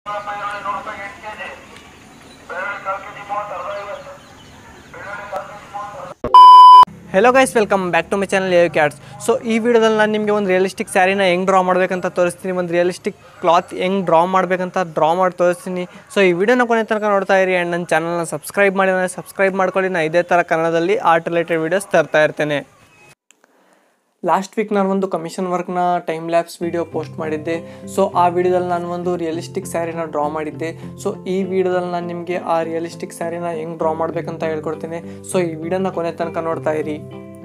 ಈರುಳ್ಳಿ ನೂರು ರೂಪಾಯಿ ಎಂಟು ಕೆಜಿ ಬೆಳ್ಳುಳ್ಳಿ ಕಾಲು ಕೆಜಿ ಮೂವತ್ತು ಅರ್ಧ ಐವತ್ತು ಬೆಳ್ಳುಳ್ಳಿ ಕಾಲು ಕೆಜಿ ಮೂವತ್ತು hello guys welcome back to my channel a cats so ಈ ವಿಡಿಯೋದಲ್ಲಿ ನಾನು ನಿಮಗೆ ಒಂದು ರಿಯಲಿಸ್ಟಿಕ್ ಸ್ಯಾರಿನ ಹೆಂಗೆ ಡ್ರಾ ಮಾಡಬೇಕಂತ ತೋರಿಸ್ತೀನಿ ಒಂದು ರಿಯಲಿಸ್ಟಿಕ್ ಕ್ಲಾತ್ ಹೆಂಗೆ ಡ್ರಾ ಮಾಡಬೇಕಂತ ಡ್ರಾ ಮಾಡಿ ತೋರಿಸ್ತೀನಿ ಸೊ ಈ ವಿಡಿಯೋನ ಕೊನೆ ತನಕ ನೋಡ್ತಾ ಇರಿ ಆ್ಯಂಡ್ ನನ್ನ ಚಾನಲ್ನ ಸಬ್ಸ್ಕ್ರೈಬ್ ಮಾಡಿ ಅಂದರೆ ಸಬ್ಸ್ಕ್ರೈಬ್ ಮಾಡ್ಕೊಳ್ಳಿ ನಾನು ಇದೇ ಥರ ಕನ್ನಡದಲ್ಲಿ ಆರ್ಟ್ ರಿಲೇಟೆಡ್ ವೀಡಿಯೋಸ್ ತರ್ತಾ ಇರ್ತೇನೆ ಲಾಸ್ಟ್ ವೀಕ್ ನಾನು ಒಂದು ಕಮಿಷನ್ ವರ್ಕ್ನ ಟೈಮ್ ಲ್ಯಾಬ್ಸ್ ವಿಡಿಯೋ ಪೋಸ್ಟ್ ಮಾಡಿದ್ದೆ ಸೊ ಆ ವಿಡಿಯೋದಲ್ಲಿ ನಾನು ಒಂದು ರಿಯಲಿಸ್ಟಿಕ್ ಸ್ಯಾರಿನ ಡ್ರಾ ಮಾಡಿದ್ದೆ ಸೊ ಈ ವಿಡಿಯೋದಲ್ಲಿ ನಾನು ನಿಮಗೆ ಆ ರಿಯಲಿಸ್ಟಿಕ್ ಸ್ಯಾರಿನ ಹೆಂಗೆ ಡ್ರಾ ಮಾಡಬೇಕಂತ ಹೇಳ್ಕೊಡ್ತೀನಿ ಸೊ ಈ ವಿಡಿಯೋನ ಕೊನೆ ತನಕ ನೋಡ್ತಾ ಇರಿ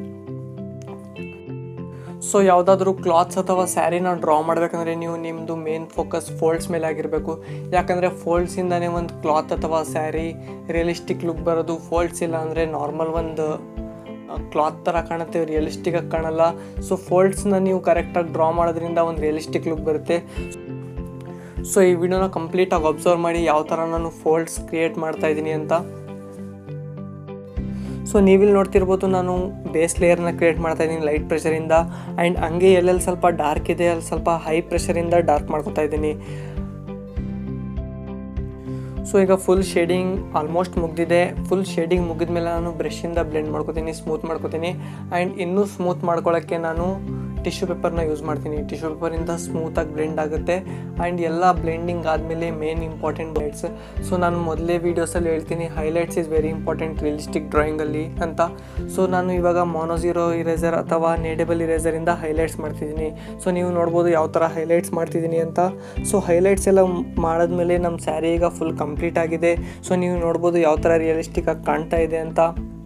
ಸೊ ಯಾವುದಾದ್ರೂ ಕ್ಲಾತ್ಸ್ ಅಥವಾ ಸ್ಯಾರಿನ ಡ್ರಾ ಮಾಡಬೇಕಂದ್ರೆ ನೀವು ನಿಮ್ಮದು ಮೇನ್ ಫೋಕಸ್ ಫೋಲ್ಡ್ಸ್ ಮೇಲೆ ಆಗಿರಬೇಕು ಯಾಕಂದರೆ ಫೋಲ್ಡ್ಸಿಂದನೇ ಒಂದು ಕ್ಲಾತ್ ಅಥವಾ ಸ್ಯಾರಿ ರಿಯಲಿಸ್ಟಿಕ್ ಲುಕ್ ಬರೋದು ಫೋಲ್ಡ್ಸ್ ಇಲ್ಲ ಅಂದರೆ ನಾರ್ಮಲ್ ಒಂದು ಕ್ಲಾತ್ ಥರ ಕಾಣುತ್ತೆ ರಿಯಲಿಸ್ಟಿಕಾಗಿ ಕಾಣಲ್ಲ ಸೊ ಫೋಲ್ಡ್ಸ್ನ ನೀವು ಕರೆಕ್ಟಾಗಿ ಡ್ರಾ ಮಾಡೋದ್ರಿಂದ ಒಂದು ರಿಯಲಿಸ್ಟಿಕ್ ಲುಕ್ ಬರುತ್ತೆ ಸೊ ಈ ವಿಡಿಯೋನ ಕಂಪ್ಲೀಟಾಗಿ ಅಬ್ಸರ್ವ್ ಮಾಡಿ ಯಾವ ಥರ ನಾನು ಫೋಲ್ಡ್ಸ್ ಕ್ರಿಯೇಟ್ ಮಾಡ್ತಾ ಇದ್ದೀನಿ ಅಂತ ಸೊ ನೀವಿಲ್ಲಿ ನೋಡ್ತಿರ್ಬೋದು ನಾನು ಬೇಸ್ ಲೇಯರ್ನ ಕ್ರಿಯೇಟ್ ಮಾಡ್ತಾ ಇದ್ದೀನಿ ಲೈಟ್ ಪ್ರೆಷರಿಂದ ಆ್ಯಂಡ್ ಹಂಗೆ ಎಲ್ಲೆಲ್ಲಿ ಸ್ವಲ್ಪ ಡಾರ್ಕ್ ಇದೆ ಅಲ್ಲಿ ಸ್ವಲ್ಪ ಹೈ ಪ್ರೆಷರಿಂದ ಡಾರ್ಕ್ ಮಾಡ್ಕೊತಾ ಇದ್ದೀನಿ ಸೊ ಈಗ ಫುಲ್ ಶೇಡಿಂಗ್ ಆಲ್ಮೋಸ್ಟ್ ಮುಗ್ದಿದೆ ಫುಲ್ ಶೇಡಿಂಗ್ ಮುಗಿದ್ಮೇಲೆ ನಾನು ಬ್ರಷಿಂದ ಬ್ಲೆಂಡ್ ಮಾಡ್ಕೊತೀನಿ ಸ್ಮೂತ್ ಮಾಡ್ಕೊತೀನಿ ಆ್ಯಂಡ್ ಇನ್ನೂ ಸ್ಮೂತ್ ಮಾಡ್ಕೊಳ್ಳೋಕ್ಕೆ ನಾನು ಟಿಶ್ಯೂ ಪೇಪರ್ನ ಯೂಸ್ ಮಾಡ್ತೀನಿ ಟಿಶ್ಯೂ ಪೇಪರಿಂದ ಸ್ಮೂತಾಗಿ ಬ್ಲೆಂಡ್ ಆಗುತ್ತೆ ಆ್ಯಂಡ್ ಎಲ್ಲ ಬ್ಲೆಂಡಿಂಗ್ ಆದಮೇಲೆ ಮೇನ್ ಇಂಪಾರ್ಟೆಂಟ್ ಲೈಟ್ಸ್ ಸೊ ನಾನು ಮೊದಲೇ ವೀಡಿಯೋಸಲ್ಲಿ ಹೇಳ್ತೀನಿ highlights is very important realistic ಡ್ರಾಯಿಂಗಲ್ಲಿ ಅಂತ ಸೊ ನಾನು ಇವಾಗ ಮೊನೋಝೀರೋ ಇರೇಸರ್ ಅಥವಾ ನೇಡೆಬಲ್ ಇರೇಸರಿಂದ ಹೈಲೈಟ್ಸ್ ಮಾಡ್ತಿದ್ದೀನಿ ಸೊ ನೀವು ನೋಡ್ಬೋದು ಯಾವ ಥರ ಹೈಲೈಟ್ಸ್ ಮಾಡ್ತಿದ್ದೀನಿ ಅಂತ ಸೊ ಹೈಲೈಟ್ಸ್ ಎಲ್ಲ ಮಾಡಿದ್ಮೇಲೆ ನಮ್ಮ ಸ್ಯಾರಿ ಈಗ ಫುಲ್ ಕಂಪ್ಲೀಟ್ ಆಗಿದೆ ಸೊ ನೀವು ನೋಡ್ಬೋದು ಯಾವ ಥರ ರಿಯಲಿಸ್ಟಿಕ್ ಆಗಿ ಕಾಣ್ತಾ ಇದೆ ಅಂತ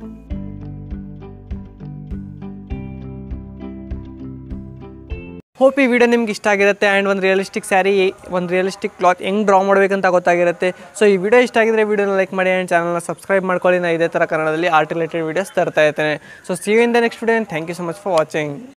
ಹೋಪ್ ಈ ವಿಡಿಯೋ ನಿಮ್ಗೆ ಇಷ್ಟ ಆಗಿರುತ್ತೆ ಆ್ಯಂಡ್ ಒಂದು ರಿಯಲಿಸ್ಟಿಕ್ ಸ್ಯಾರಿ ಒಂದು ರಿಯಲಿಸ್ಟಿಕ್ ಕ್ಲಾತ್ ಹೆಂಗೆ ಡ್ರಾ ಮಾಡಬೇಕಂತ ಗೊತ್ತಾಗಿರುತ್ತೆ ಸೊ ಈ ವಿಡಿಯೋ ಇಷ್ಟ ಆಗಿದ್ರೆ ವಿಡಿಯೋನ ಲೈಕ್ ಮಾಡಿ ಆ್ಯಂಡ್ ಚಾನಲ್ನ ಸಬ್ಸ್ಕ್ರೈಬ್ ಮಾಡ್ಕೊಳ್ಳಿ ನಾನು ಇದೇ ಥರ ಕನ್ನಡದಲ್ಲಿ ಆರ್ಟ್ ರಿಲೇಟೆಡ್ ವೀಡಿಯೋಸ್ ತರ್ತಾ ಇರ್ತೇನೆ so see you in the next video thank you so much for watching